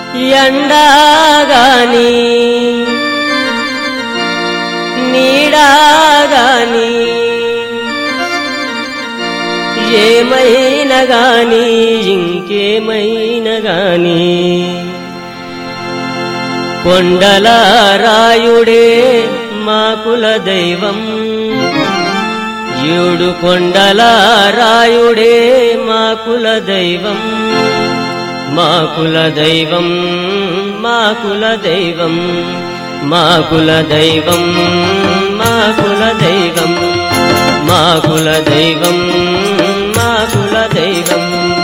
ఎండాగాని నీడాగాని ఏమైనా గాని ఇంకేమైనా గాని కొండల రాయుడే మా కుల దైవం ఏడు కొండల రాయుడే మా కుల దైవం మా కుల దైవం మా కుల దైవం మా కుల దైవం మా కుల దైవం మా కుల దైవం మా కుల దైవం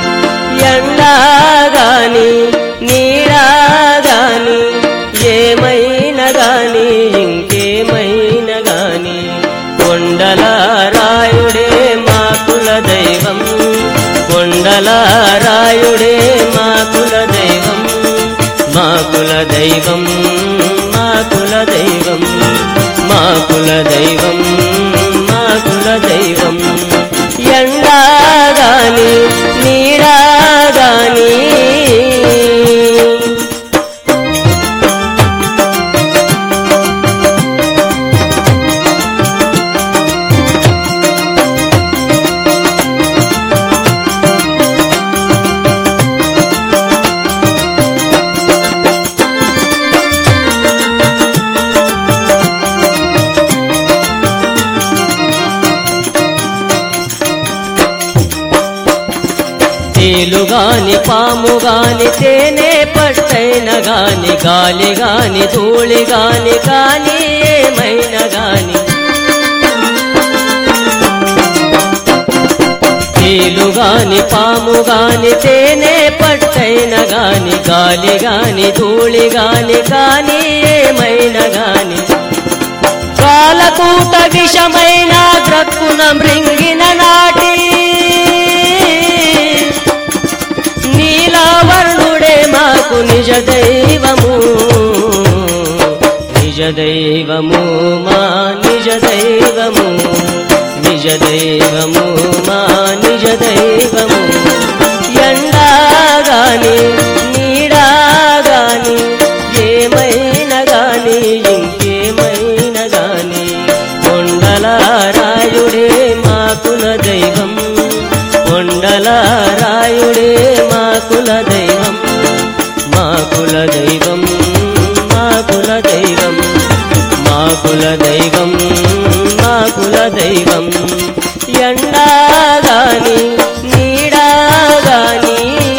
ఎండాగాని నీడాగాని ఏమైనా గాని ఇంకేమైనా గాని కొండల రాయుడే మా కుల దైవం కొండల రాయుడే మా కుల దైవం మా కుల దైవం మా కుల దైవం మా కుల దైవం మా కుల దైవం ఎండాగాని నీడాగాని తేలుగాని పాముగాని తేనె పట్టైన గాని గాలి గాని ధూళి గాని కాని ఏమైనా గాని తేలుగాని పాముగాని తేనె పట్టైన గాని గాలి గాని ధూళి గాని కాని ఏమైనా గాని కాలకూట విషమైన గ్రక్కున మృంగిన నాటి నీలావర్ణుడే మాకు నిజ దైవము నిజ దైవము మా నిజ దైవము నిజ దైవము మా నిజ దైవము ఎండాగాని నీడాగాని ఏమైనా గాని ఇంకేమైనా గాని కొండల రాయుడే మా కుల దైవం కొండల రాయుడే మా కుల దైవం మా కుల దైవం మా కుల దైవం మా కుల దైవం మా కుల దైవం ఎండాగాని నీడాగాని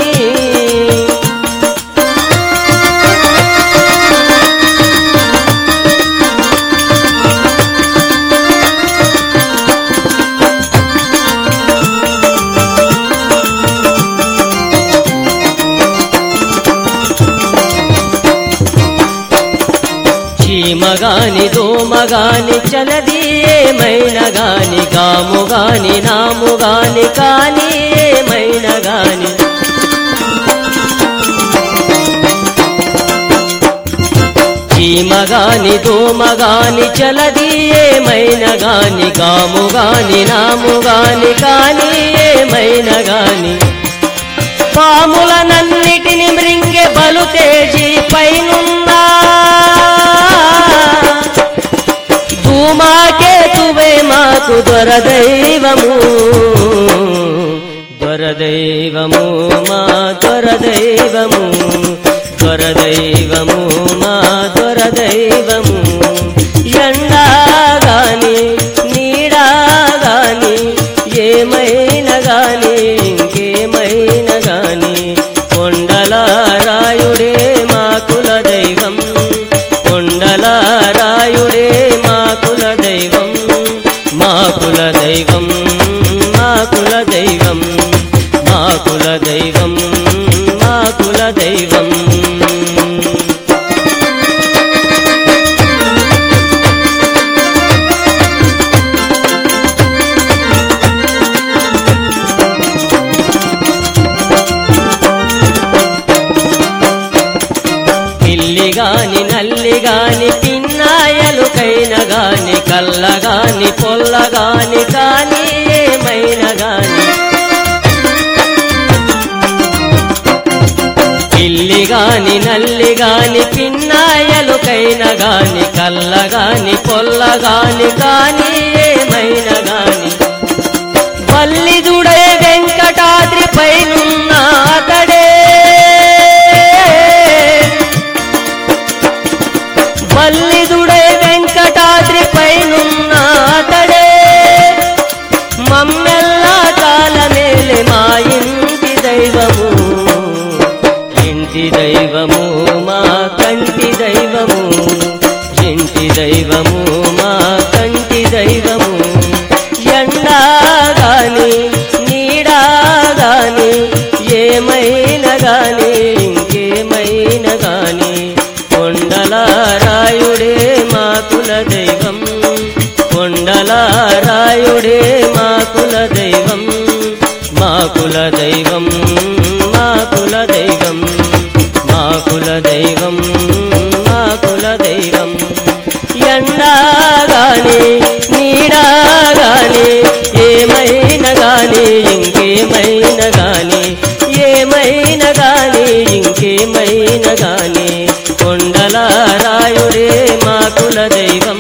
చీమగాని దోమగాని చలది ఏమైనా గాని గాముగాని నాముగాని కాని ఏమైనా గాని చీమగాని దోమగాని చలది ఏమైనా గాని గాముగాని నాముగాని కాని ఏమైనా గాని పాములనన్నిటిని మృంగె బలు తేజి పైనున్నా ధూమాకేతువే మాకు దొరదైవము దొరదైవము మా దొరదైవము దొరదైవము మా దొరదైవము ఎండాగాని నీడాగాని ఏమైనా గాని ఇంకేమైనా గాని కొండల రాయుడే మా కుల దైవం కొండల రాయుడే మా కుల దైవం మా కుల దైవం మా కుల దైవం మా కుల దైవం మా కుల దైవం పిల్లి గాని నల్లి గాని పిన్నాయలుకైన గాని కల్లగాని పొల్లగాని కాని ఏమైనా గాని పిల్లి పిల్లిగాని నల్లిగాని పిన్నాయలుకైన గాని కల్లగాని పొల్లగాని కాని ఏమైనా గాని వల్లిదుడే వెంకటాద్రి పైనున్న అతడే వల్లిదుడే వెంకటాద్రి పైనున్న అతడే మమ్మెల్లా కాలమేలే మా ఇంటి దైవము ఇంటి దైవము మా కంటి దైవము ఇంటి దైవము మా కంటి దైవము ఎండా గాని నీడా గాని ఏమైనా గాని ఇంకేమైనా గాని కొండల రాయుడే మా కుల దైవం కొండల రాయుడే మా కుల దైవం మా కుల దైవం మా కుల దైవం మా కుల దైవం మా కుల దైవం ఎండాగాని నీడాగాని ఏమైనా గాని ఇంకేమైనా గాని ఏమైనా గాని ఇంకేమైనా గాని కొండల రాయుడే మా కుల దైవం